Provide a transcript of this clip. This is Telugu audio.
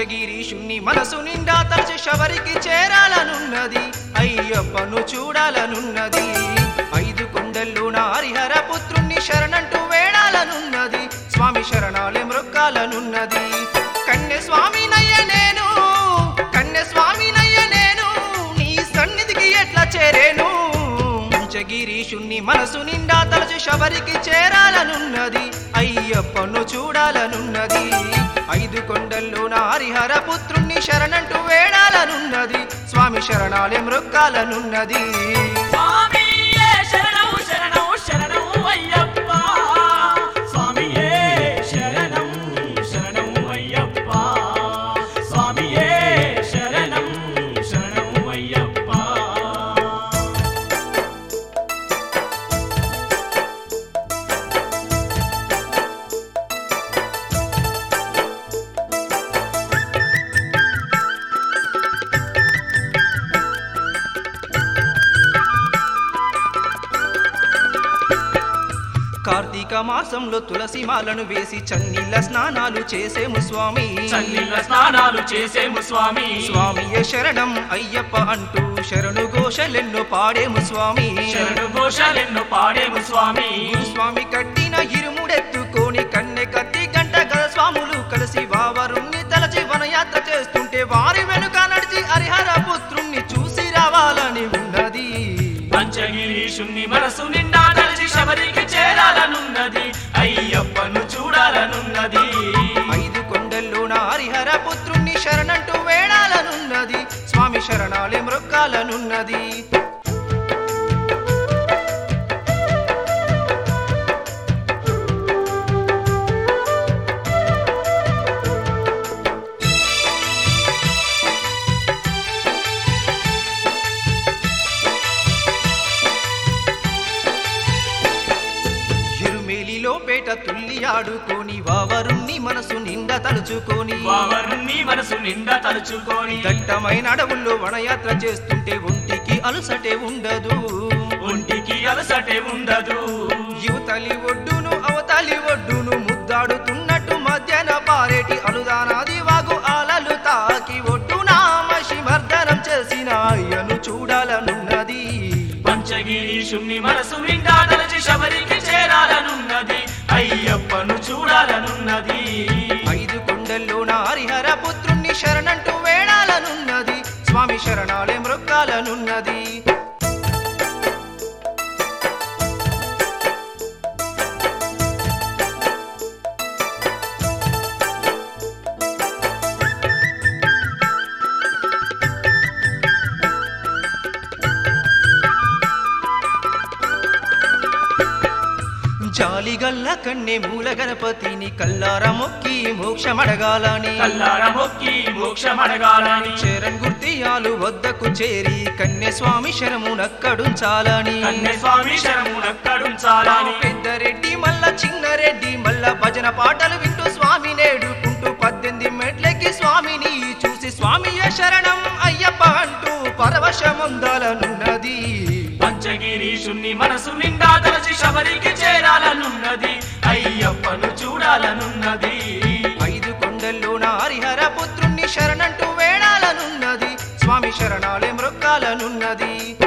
పంచగిరీషుణ్ణి మనసు నిండా తలచి శబరికి చేరాలనున్నది అయ్యప్పను చూడాలనున్నది ఐదు కొండల్లో నా హరిహర పుత్రుణ్ణి శరణంటూ వేడాలనున్నది స్వామి శరణాలే మృక్కాలనున్నది కన్య స్వామి నయ్య నేను కన్య స్వామి నయ్య నేను నీ సన్నిధికి ఎట్లా చేరేను పంచగిరీషుణ్ణి మనసు నిండా తలచి శబరికి చేరాలనున్నది అయ్యప్పను చూడాలనున్నది ఐదు కొండల్లో నా హరిహర పుత్రుణ్ణి శరణంటూ వేడాలనున్నది స్వామి శరణాలే మృక్కాలనున్నది స్వామియే శరణం శరణం శరణం అయ్యప్ప స్వామియే శరణం శరణం అయ్యప్ప స్వామియే శరణం శరణం అయ్యప్ప కార్తీక మాసంలో తులసి మాలను వేసి చన్నీళ్ళ స్నానాలు చేసేము స్వామి చన్నీళ్ళ స్నానాలు చేసేము స్వామి స్వామియ శరణం అయ్యప్ప అంటూ శరణు ఘోషలెన్నో పాడేము స్వామి శరణు ఘోషాలెన్నో పాడేము స్వామి స్వామి కట్టిన ఇరుముడెత్తుకొని కన్నె కత్తి గంట గద స్వాములు కలిసి వావరుణ్ణి తలచి వనయాత్ర చేస్తుంటే వారి వెనుక నడిచి హరిహర పుత్రుణ్ణి చూసి రావాలని ఉన్నది పంచగిరీషుణ్ణి మనసు నిండా తలచి శబరికి చేరాలనున్నది అయ్యప్పను చూడాలనున్నది ఐదు కొండల్లో నా హరిహర పుత్రుణ్ణి శరణంటూ వేడాలనున్నది స్వామి శరణాలే మృక్కాలనున్నది ఇరుమేలిలో పేట తుల్లి ఆడుకొని వావరుణ్ణి మనసు నిండా తలుచుకొని వావరుణ్ణి మనసు నిండా తలుచుకొని దట్టమైన అడవుల్లో వనయాత్ర చేస్తుంటే ఒంటికి అలసటే ఉండదు ఒంటికి అలసటే ఉండదు యువతలి ఒడ్డును అవతలి ఒడ్డును ముద్దాడుతున్నట్టు మధ్యాహ్న పారేటి అలుదానాది వాగు అలలు తాకి ఒడ్డున మర్దనం చేసిన అయ్యను చూడాలనున్నది పంచగిరీషుణ్ణి మనసు నిండా తలచి శబరికి చేరాలనున్నది అయ్యప్పను చూడాలనున్నది ఐదు కొండల్లో నా హరిహర పుత్రుణ్ణి శరణంటూ వేడాలనున్నది స్వామి శరణాలే మృక్కాలనున్నది జాలిగల్ల కన్నె మూల గణపతిని కల్లార మొక్కి మోక్షమడగాలని కల్లార మొక్కి మోక్షమడగాలని చరణ్ గుర్తియాలు వద్దకు చేరి కన్య స్వామి శరమునక్కడుంచాలని కన్నె స్వామి శరమునక్కడుంచాలని పెద్దరెడ్డి మల్ల చిన్నరెడ్డి మల్ల భజన పాటలు వింటూ స్వామి నేడుకుంటూ పద్దెనిమిది మెట్లకి స్వామిని చూసి స్వామియ శరణం అయ్యప్ప అంటూ పరవశముందాలనున్నది పంచగిరీషుణ్ణి మనసు నిండా తలచి శబరికి చేరాలనున్నది అయ్యప్పను చూడాలనున్నది ఐదు కొండల్లో నా హరిహర పుత్రుణ్ణి శరణంటూ వేడాలనున్నది స్వామి శరణాలే మృక్కాలనున్నది